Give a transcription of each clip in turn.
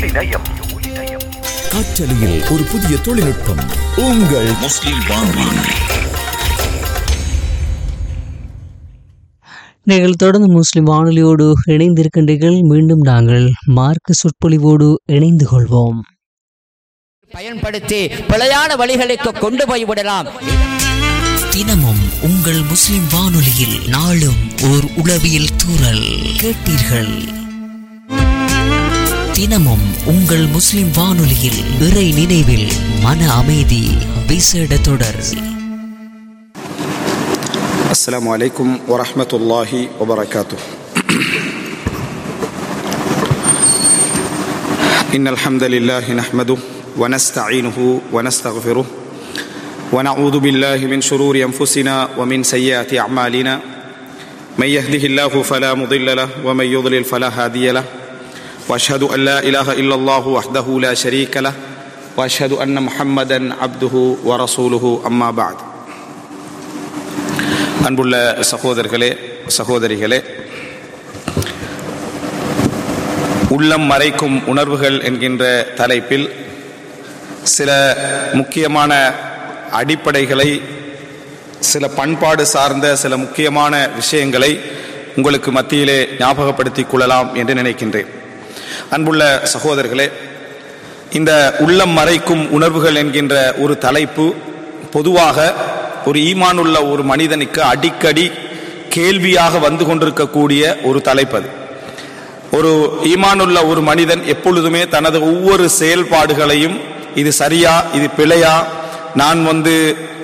காற்றலையில் ஒரு புதிய தொழில்நுட்பம் உங்கள் முஸ்லிம் வானொலி நீங்கள் தொடர்ந்து முஸ்லிம் வானொலியோடு இணைந்திருக்கின்றீர்கள் மீண்டும் நாங்கள் மார்க்க சொற்பொழிவோடு இணைந்து கொள்வோம் பயன்படுத்தி பிழையான வழிகளுக்கு கொண்டு போய் விடலாம் தினமும் உங்கள் முஸ்லிம் வானொலியில் நாளும் ஓர் உளவியல் தூறல் கேட்டீர்கள் தினமும் உங்கள் முஸ்லிம் வானொலியில் இறை நினைவில் மன அமைதி விசேட தொடர் السلام عليكم ورحمة الله وبركاته إن الحمد لله نحمده ونستعينه ونستغفره ونعوذ بالله من شرور أنفسنا ومن سيئات أعمالنا من يهده الله فلا مضل له ومن يضلل فلا هادي له وأشهد أن لا إله إلا الله وحده لا شريك له وأشهد أن محمدا عبده ورسوله أما بعد அன்புள்ள சகோதரர்களே சகோதரிகளே உள்ளம் மறைக்கும் உணர்வுகள் என்கின்ற தலைப்பில் சில முக்கியமான அடிப்படைகளை சில பண்பாடு சார்ந்த சில முக்கியமான விஷயங்களை உங்களுக்கு மத்தியிலே ஞாபகப்படுத்திக் கொள்ளலாம் என்று நினைக்கின்றேன் அன்புள்ள சகோதரர்களே இந்த உள்ளம் மறைக்கும் உணர்வுகள் என்கின்ற ஒரு தலைப்பு பொதுவாக ஒரு ஈமானுள்ள ஒரு மனிதனுக்கு அடிக்கடி கேள்வியாக வந்து கொண்டிருக்கக்கூடிய ஒரு தலைப்பு அது ஒரு ஈமானுள்ள ஒரு மனிதன் எப்பொழுதுமே தனது ஒவ்வொரு செயல்பாடுகளையும் இது சரியா இது பிழையா நான் வந்து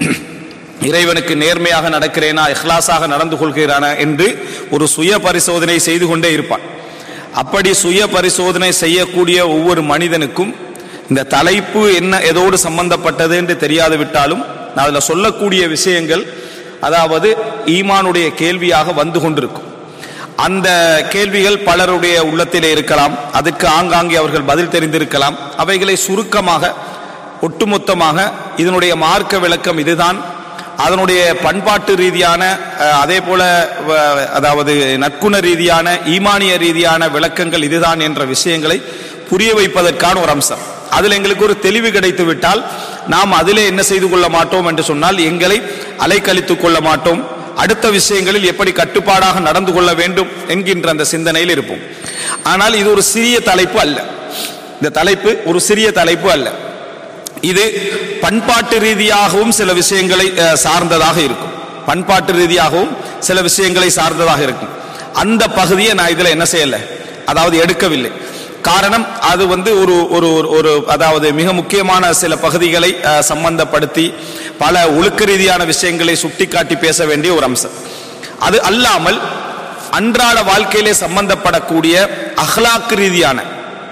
இறைவனுக்கு நேர்மையாக நடக்கிறேனா இஹ்லாஸாக நடந்து கொள்கிறானா என்று ஒரு சுய பரிசோதனை செய்து கொண்டே இருப்பான் அப்படி சுய பரிசோதனை செய்யக்கூடிய ஒவ்வொரு மனிதனுக்கும் இந்த தலைப்பு என்ன எதோடு சம்பந்தப்பட்டது என்று தெரியாது விட்டாலும் நான் அதில் சொல்லக்கூடிய விஷயங்கள் அதாவது ஈமானுடைய கேள்வியாக வந்து கொண்டிருக்கும் அந்த கேள்விகள் பலருடைய உள்ளத்திலே இருக்கலாம் அதற்கு ஆங்காங்கே அவர்கள் பதில் தெரிந்திருக்கலாம் அவைகளை சுருக்கமாக ஒட்டுமொத்தமாக இதனுடைய மார்க்க விளக்கம் இதுதான் அதனுடைய பண்பாட்டு ரீதியான அஹ், அதே போல வ- அதாவது நற்குண ரீதியான ஈமானிய ரீதியான விளக்கங்கள் இதுதான் என்ற விஷயங்களை புரிய வைப்பதற்கான ஒரு அம்சம் அதில் எங்களுக்கு ஒரு தெளிவு கிடைத்து விட்டால் நாம் அதிலே என்ன செய்து கொள்ள மாட்டோம் என்று சொன்னால் எங்களை அலைக்கழித்துக் கொள்ள மாட்டோம் அடுத்த விஷயங்களில் எப்படி கட்டுப்பாடாக நடந்து கொள்ள வேண்டும் என்கின்ற அந்த சிந்தனையில் இருப்போம் ஆனால் இது ஒரு சிறிய தலைப்பு அல்ல இந்த தலைப்பு ஒரு சிறிய தலைப்பு அல்ல இது பண்பாட்டு ரீதியாகவும் சில விஷயங்களை அஹ், சார்ந்ததாக இருக்கும் பண்பாட்டு ரீதியாகவும் சில விஷயங்களை சார்ந்ததாக இருக்கும் அந்த பகுதியை நான் இதுல என்ன செய்யல அதாவது எடுக்கவில்லை காரணம் அது வந்து ஒரு ஒரு ஒரு- ஒரு அதாவது மிக முக்கியமான சில பகுதிகளை அஹ், சம்பந்தப்படுத்தி பல ஒழுக்க ரீதியான விஷயங்களை சுட்டிக்காட்டி பேச வேண்டிய ஒரு அம்சம் அது அல்லாமல் அன்றாட வாழ்க்கையிலே சம்பந்தப்படக்கூடிய அஹ்லாக்கு ரீதியான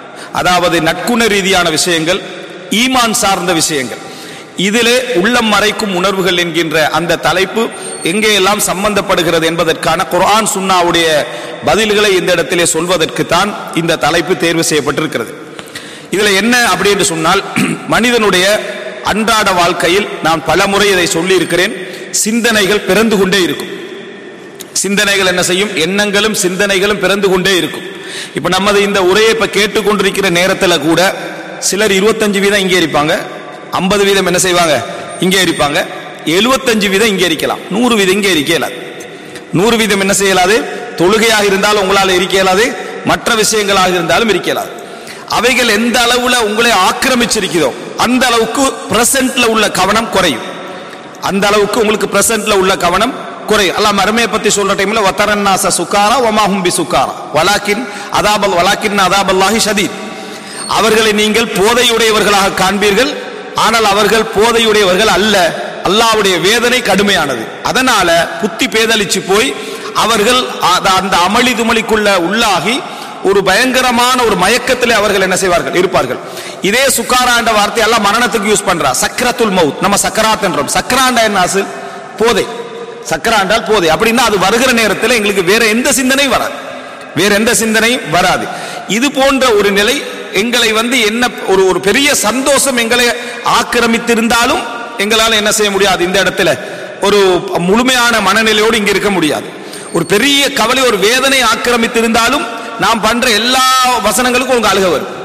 அதாவது நட்குண ரீதியான விஷயங்கள் ஈமான் சார்ந்த விஷயங்கள் இதிலே உள்ளம் மறைக்கும் உணர்வுகள் என்கின்ற அந்த தலைப்பு எங்கே எல்லாம் சம்பந்தப்படுகிறது என்பதற்கான குர்ஆன் சுன்னாவுடைய பதில்களை இந்த இடத்திலே சொல்வதற்கு தான் இந்த தலைப்பு தேர்வு செய்யப்பட்டிருக்கிறது இதுல என்ன அப்படி என்று சொன்னால் மனிதனுடைய அன்றாட வாழ்க்கையில் நான் பலமுறை இதை சொல்லி இருக்கிறேன் சிந்தனைகள் பிறந்து கொண்டே இருக்கும் சிந்தனைகள் என்ன செய்யும் எண்ணங்களும் சிந்தனைகளும் பிறந்து கொண்டே இருக்கும் இப்ப நமது இந்த உரையை இப்ப கேட்டுக்கொண்டிருக்கிற நேரத்துல கூட சிலர் இருபத்தஞ்சு வீதம் இங்கே இருப்பாங்க ஐம்பது வீதம் என்ன செய்வாங்க இங்கே இருப்பாங்க எழுபத்தஞ்சு வீதம் இங்கே இருக்கலாம் நூறு வீதம் இங்கே இருக்க இயலாது நூறு வீதம் என்ன செய்யலாது தொழுகையாக இருந்தாலும் உங்களால் இருக்க இயலாது மற்ற விஷயங்களாக இருந்தாலும் இருக்க இயலாது அவைகள் எந்த அளவுல உங்களை ஆக்கிரமிச்சிருக்கிறதோ அந்த அளவுக்கு பிரசன்ட்ல உள்ள கவனம் குறையும் அந்த அளவுக்கு உங்களுக்கு பிரசன்ட்ல உள்ள கவனம் குறையும் அல்லாம அருமையை பத்தி சொல்ற டைம்ல வத்தரன்னாச சுக்காரா ஒமாஹும் பி சுக்காரா வலாக்கின் அதாபல் வலாக்கின் அதாபல்லாஹி ஷதீத் அவர்களை நீங்கள் போதையுடையவர்களாக காண்பீர்கள் ஆனால் அவர்கள் போதையுடையவர்கள் அல்ல அல்லாஹ்வுடைய வேதனை கடுமையானது அதனால புத்தி பேதலிச்சு போய் அவர்கள் அத- அந்த அமளி துமளிக்குள்ள உள்ளாகி ஒரு பயங்கரமான ஒரு மயக்கத்திலே அவர்கள் என்ன செய்வார்கள் இருப்பார்கள் இதே சுக்காராண்ட வார்த்தை எல்லாம் மரணத்துக்கு யூஸ் பண்றா சக்கரத்துல் மவுத் நம்ம சக்கராத் என்றோம் சக்கராண்டா என்ன அசல் போதை சக்கராண்டால் போதை அப்படின்னா அது வருகிற நேரத்தில் எங்களுக்கு வேற எந்த சிந்தனையும் வராது வேற எந்த சிந்தனையும் வராது இது போன்ற ஒரு நிலை எங்களை வந்து என்ன ஒரு ஒரு பெரிய சந்தோஷம் எங்களை ஆக்கிரமித்திருந்தாலும் எங்களால் என்ன செய்ய முடியாது இந்த இடத்துல ஒரு முழுமையான மனநிலையோடு இங்க இருக்க முடியாது ஒரு பெரிய கவலை ஒரு வேதனை ஆக்கிரமித்திருந்தாலும் நாம் பண்ற எல்லா வசனங்களுக்கும் உங்க அழுக வரும்